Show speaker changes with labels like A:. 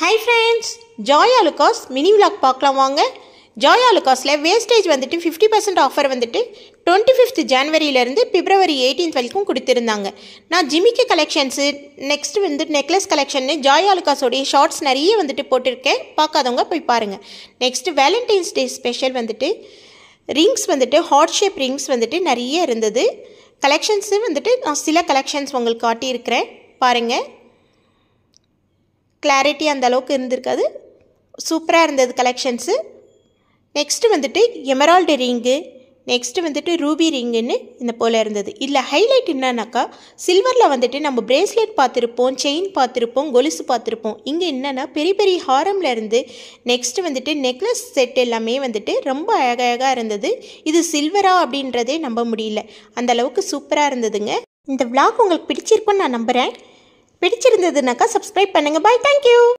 A: hi friends Joy Alukkas mini vlog பார்க்கலாம் வாங்க ஜாய் அலுகாஸில் வேஸ்டேஜ் வந்துட்டு ஃபிஃப்டி பர்சன்ட் ஆஃபர் வந்துட்டு டுவெண்ட்டி ஃபிஃப்த் ஜனவரியிலேருந்து பிப்ரவரி எயிட்டீன்த் வரைக்கும் கொடுத்துருந்தாங்க நான் ஜிமிக்கி கலெக்ஷன்ஸு நெக்ஸ்ட் வந்து நெக்லஸ் கலெக்ஷன்னு ஜாய் அலுகாஸோடைய ஷார்ட்ஸ் நிறைய வந்துட்டு போட்டிருக்கேன் பார்க்காதவங்க போய் பாருங்கள் நெக்ஸ்ட்டு வேலண்டைன்ஸ் டே ஸ்பெஷல் வந்துட்டு ரிங்ஸ் வந்துட்டு ஹார்ட் ஷேப் ரிங்ஸ் வந்துட்டு நிறைய இருந்தது கலெக்ஷன்ஸு வந்துட்டு நான் சில கலெக்ஷன்ஸ் உங்களுக்கு காட்டியிருக்கிறேன் பாருங்கள் கிளாரிட்டி அந்த அளவுக்கு இருந்திருக்காது சூப்பராக இருந்தது கலெக்ஷன்ஸு நெக்ஸ்ட்டு வந்துட்டு எமரால்டு ரிங்கு நெக்ஸ்ட்டு வந்துட்டு ரூபி ரிங்குன்னு இந்த போல் இருந்தது இதில் ஹைலைட் என்னன்னாக்கா சில்வரில் வந்துட்டு நம்ம பிரேஸ்லெட் பார்த்துருப்போம் செயின் பார்த்துருப்போம் கொலுசு பார்த்துருப்போம் இங்கே என்னென்னா பெரிய பெரிய ஹாரமில் இருந்து நெக்ஸ்ட்டு வந்துட்டு நெக்லஸ் செட் எல்லாமே வந்துட்டு ரொம்ப அழகழகாக இருந்தது இது சில்வரா அப்படின்றதே நம்ப முடியல அந்த அளவுக்கு சூப்பராக இருந்ததுங்க இந்த vlog உங்களுக்கு பிடிச்சிருக்குன்னு நான் நம்புகிறேன் பிடிச்சிருந்ததுனாக்கா சப்ஸ்கிரைப் பண்ணுங்கள் பாய் தேங்க்யூ